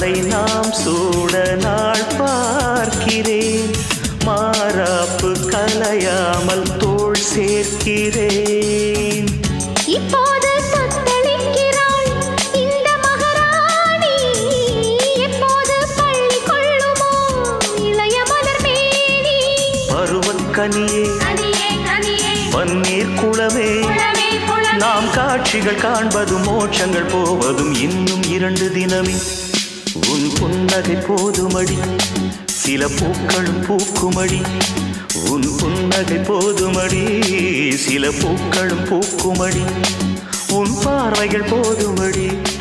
மாலை நாம் சூட நாள் பார்க்கிறேன் மாறாப்பு கலையாமல் தோள் சேர்க்கிறேன் இப்போது தத்தளிக்கிறாள் இந்த மகாராணி எப்போது பள்ளி கொள்ளுமோ இளைய மலர் மேனி பருவக்கனியே கனியே கனியே பன்னீர் குளமே குளமே குளமே நாம் காட்சிகள் காண்பதும் மோட்சங்கள் போவதும் இன்னும் இரண்டு தினமே உன் புன்னகை போதுமடி சில பூக்களும் பூக்குமடி உன் புன்னகை போதுமடி சில பூக்களும் பூக்குமடி உன் பார்வைகள் போதுமடி